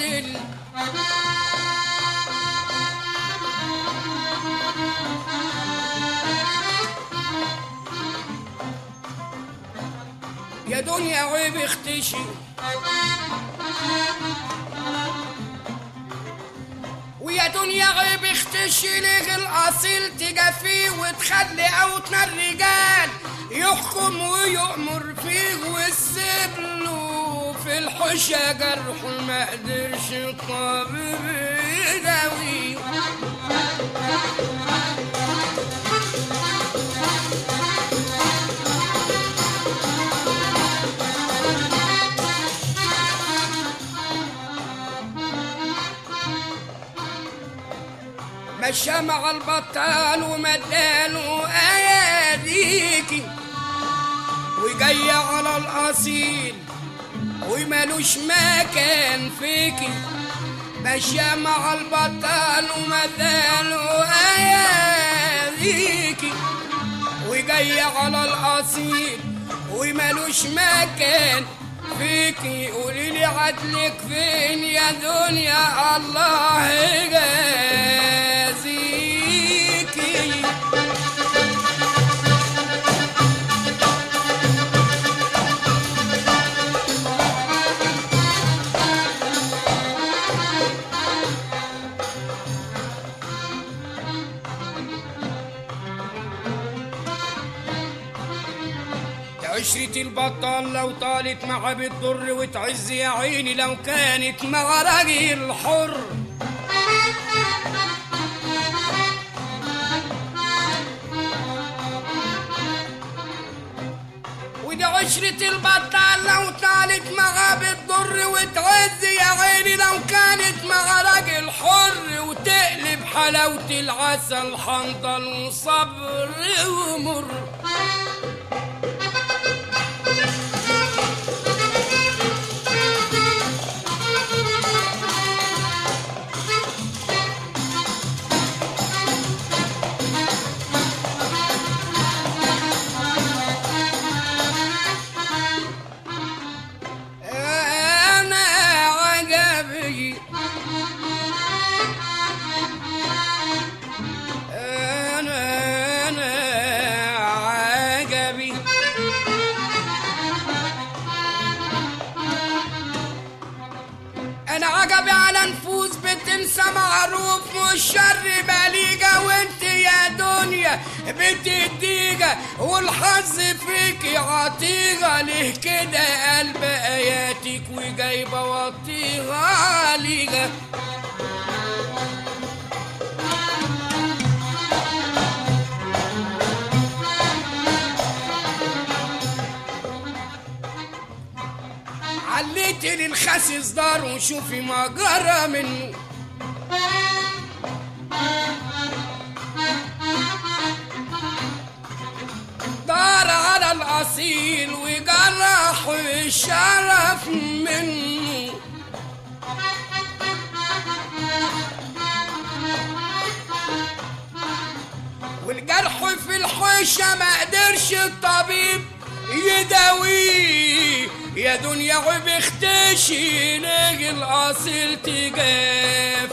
الأصيل يا دنيا عيب اختشي ويا دنيا عيب اختشي ليه الاصيل تجافيه وتخلي اوتنا الرجال يحكم ويؤمر فيه ويسيب له في الحشا جرح ما قدرش الطبيب يداويه مشى مع البطال ومداله اياديكي وجاي على الاصيل ومالوش مكان فيكي مشى مع البطال ومداله اياديكي وجاي على الاصيل ومالوش مكان فيكي قولي لي عدلك فين يا دنيا الله يجازيكي عشرة البطال لو طالت مع بتضر وتعز يا عيني لو كانت مع راجل حر ودي عشرة البطال لو طالت مع بتضر وتعز يا عيني لو كانت مع راجل حر وتقلب حلاوة العسل حنطل وصبر ومر أنا عجبي أنا أنا عجبي أنا عجبي على نفوس بتنسى معروف والشر بليجة وانت يا دنيا بتديجة والحظ فيك عطيغة ليه كده قلب آياتك وجايبة وطيغة عليغة عليت للخسيس دار وشوفي ما جرى منه دار على الأصيل وجرح الشرف منه والجرح في الحوشة ما قدرش الطبيب يداويه يا دنيا وبختشي ليه الأصيل تجافيه